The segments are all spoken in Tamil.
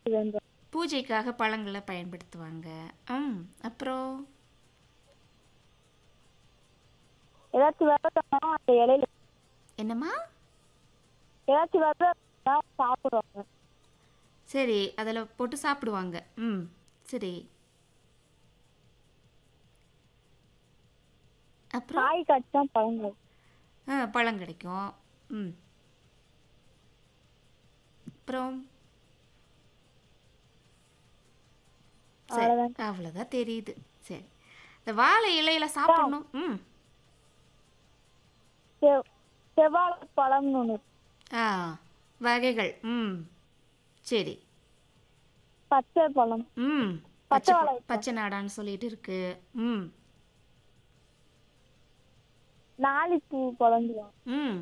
வேண்டும் பூஜைக்காக பழங்களை பயன்படுத்துவாங்க ம் அப்புறம் ஏதாச்சும் விரதம்னா அந்த இலையில என்னம்மா ஏதாச்சும் விரதம்னா சாப்பிடுவாங்க சரி அதில் போட்டு சாப்பிடுவாங்க ம் சரி அப்புறம் காய் காய்ச்சி தான் பழங்கள் ஆ பழம் கிடைக்கும் ம் அப்புறம் சரி அவ்வளவுதான். அவ்வளோதான் தெரியுது சரி இந்த வாழை இலையில சாப்பிடணும் ம் செவ் செவ்வாழை பழம்னு ஒன்று ஆ வகைகள் ம் சரி பச்சை பழம் ம் பச்சை பச்சை வாழை பச்சை நாடான்னு சொல்லிட்டு இருக்கு ம் நாளிப்பூ பழம் சொல்லுவாங்க ம்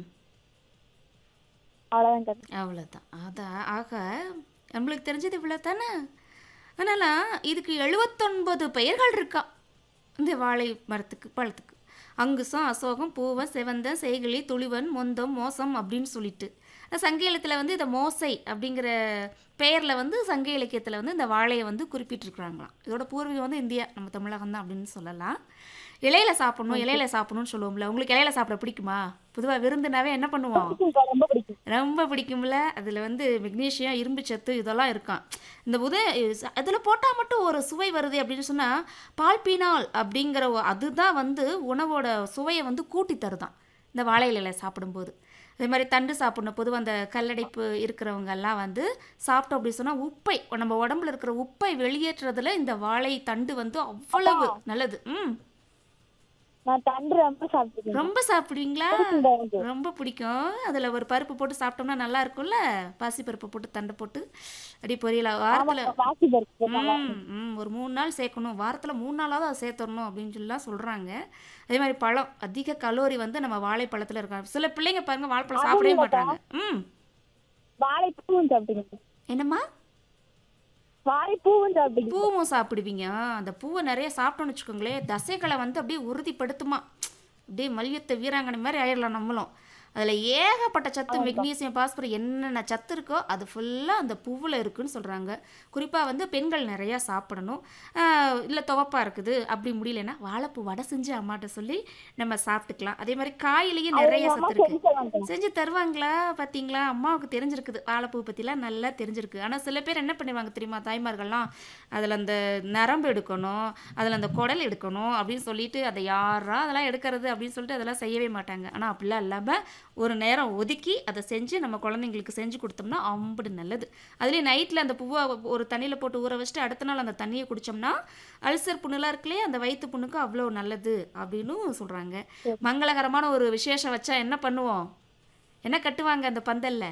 அவ்வளோதான் கதை அவ்வளோதான் அதான் ஆக நம்மளுக்கு தெரிஞ்சது இவ்வளோ தானே அதனால் இதுக்கு எழுபத்தொன்பது பெயர்கள் இருக்கா இந்த வாழை மரத்துக்கு பழத்துக்கு அங்குசம் அசோகம் பூவன் செவந்தன் செய்கிளி துளிவன் மொந்தம் மோசம் அப்படின்னு சொல்லிட்டு சங்க இலக்கியத்தில் வந்து இந்த மோசை அப்படிங்கிற பெயரில் வந்து சங்க இலக்கியத்தில் வந்து இந்த வாழையை வந்து குறிப்பிட்டிருக்கிறாங்களாம் இதோட பூர்வீகம் வந்து இந்தியா நம்ம தமிழகம் தான் அப்படின்னு சொல்லலாம் இலையில சாப்பிடணும் இலையில சாப்பிடணும்னு சொல்லுவோம்ல உங்களுக்கு இலையில சாப்பிட பிடிக்குமா பொதுவாக விருந்துனாவே என்ன பண்ணுவோம் பிடிக்கும்க்கா, ரொம்ப பிடிக்கும் ரொம்ப பிடிக்கும்ல அதில் வந்து மெக்னீஷியம் இரும்பு சத்து இதெல்லாம் இருக்கான் இந்த உத அதில் போட்டால் மட்டும் ஒரு சுவை வருது அப்படின்னு சொன்னால் பால்பீனால் அப்படிங்கிற ஒ- அதுதான் வந்து உணவோட சுவையை வந்து கூட்டி தருதான் இந்த வாழை இலையில சாப்பிடும்போது அதே மாதிரி தண்டு சாப்பிடணும் பொதுவாக அந்த கல்லடைப்பு இருக்கிறவங்க எல்லாம் வந்து சாப்பிட்டோம் அப்படி சொன்னால் உப்பை நம்ம உடம்புல இருக்கிற உப்பை வெளியேற்றுறதுல இந்த வாழை தண்டு வந்து அவ்வளவு நல்லது ம் நான் தண்டு ரொம்ப சாப்பிட்டுருக்கேன் ரொம்ப சாப்பிடுவீங்களா பிடிக்கும்டா எனக்கு. ரொம்ப பிடிக்கும் அதில் ஒரு பருப்பு போட்டு சாப்பிட்டோம்னா நல்லா இருக்கும்ல பாசி பருப்பு போட்டு தண்டை போட்டு அப்படி பொரியல வாரத்தில் ஆமாக்கா, பாசி பருப்பு நல்லா ம் ம் ஒரு மூணு நாள் சேர்க்கணும் வாரத்தில் மூணு நாளாவது அதை சேர்த்துடணும் அப்படின்னு சொல்லலாம் சொல்கிறாங்க அதே மாதிரி பழம் அதிக கலோரி வந்து நம்ம வாழைப்பழத்தில் இருக்காங்க சில பிள்ளைங்க பாருங்க வாழைப்பழம் சாப்பிடவே மாட்டாங்க ம் வாழைப்பூவும் சாப்பிட்டுருக்கேன் என்னம்மா வாழைப்பூவும் சாப்பிட்டுருக்கேன் பூவும் சாப்பிடுவீங்க ஆ, அந்த பூவை நிறைய சாப்பிட்டோம்னு வச்சுக்கோங்களேன் தசைகளை வந்து அப்படியே உறுதிப்படுத்துமா அப்படியே மல்யுத்த வீராங்கனை மாதிரி ஆயிடலாம் நம்மளும் அதில் ஏகப்பட்ட சத்து மெக்னீசியம் பாஸ்பரம் என்னென்ன சத்து இருக்கோ அது ஃபுல்லாக அந்த பூவில் இருக்குன்னு சொல்கிறாங்க குறிப்பாக வந்து பெண்கள் நிறையா சாப்பிடணும் இல்லை துவப்பாக இருக்குது அப்படி முடியலன்னா வாழைப்பூ வடை செஞ்சு அம்மாட்ட சொல்லி நம்ம சாப்பிட்டுக்கலாம் அதே மாதிரி காயிலையும் நிறைய சத்து இருக்குது செஞ்சு தருவாங்க செஞ்சு தருவாங்களா பார்த்தீங்களா அம்மாவுக்கு தெரிஞ்சிருக்குது வாழைப்பூ பற்றிலாம் நல்லா தெரிஞ்சிருக்கு ஆனால் சில பேர் என்ன பண்ணுவாங்க தெரியுமா தாய்மார்கள்லாம் அதில் அந்த நரம்பு எடுக்கணும் அதில் அந்த குடல் எடுக்கணும் அப்படின்னு சொல்லிட்டு அதை யாரா அதெல்லாம் எடுக்கிறது அப்படின்னு சொல்லிட்டு அதெல்லாம் செய்யவே மாட்டாங்க ஆனால் அப்படிலாம் இல்லாமல் ஒரு நேரம் ஒதுக்கி அதை செஞ்சு நம்ம குழந்தைங்களுக்கு செஞ்சு கொடுத்தோம்னா அம்புடு நல்லது அதுலேயும் நைட்டில் அந்த பூவை ஒரு தண்ணியில் போட்டு ஊற வச்சுட்டு அடுத்த நாள் அந்த தண்ணியை குடித்தோம்னா அல்சர் புண்ணுலாம் இருக்குல்லையே அந்த வயிற்று புண்ணுக்கு அவ்வளோ நல்லது அப்படின்னு சொல்கிறாங்க மங்களகரமான ஒரு விசேஷம் வச்சா என்ன பண்ணுவோம் என்ன கட்டுவாங்க அந்த பந்தல்ல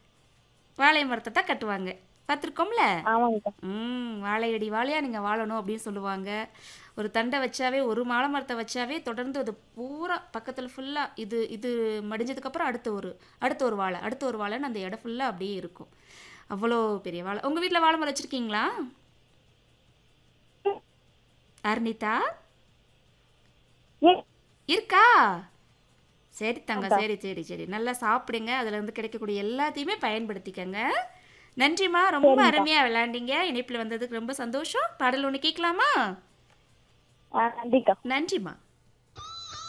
வாழை மரத்தை தான் கட்டுவாங்க பார்த்துருக்கோம்ல ஆமாங்கக்கா ம் வாழையடி வாழையா நீங்கள் வாழணும் அப்படின்னு சொல்லுவாங்க ஒரு தண்டை வச்சாவே ஒரு மாலை மரத்தை வச்சாவே தொடர்ந்து அது பூரா பக்கத்தில் ஃபுல்லாக இது இது மடிஞ்சதுக்கப்புறம் அடுத்த ஒரு அடுத்த ஒரு வாழை அடுத்த ஒரு வாழைன்னு அந்த இடம் ஃபுல்லாக அப்படியே இருக்கும் அவ்வளோ பெரிய வாழை உங்கள் வீட்டில் வாழை மரம் வச்சுருக்கீங்களா அர்னிதா ஏ இருக்கா சரி தங்க சரி சரி சரி நல்லா சாப்பிடுங்க அதுல இருந்து கிடைக்கக்கூடிய எல்லாத்தையுமே பயன்படுத்திக்கங்க நன்றிம்மா ரொம்ப அருமையா விளையாண்டீங்க இணைப்பில் வந்ததுக்கு ரொம்ப சந்தோஷம் பாடல் ஒன்று கேட்கலாமா ஆ, நன்றிக்கா நன்றிம்மா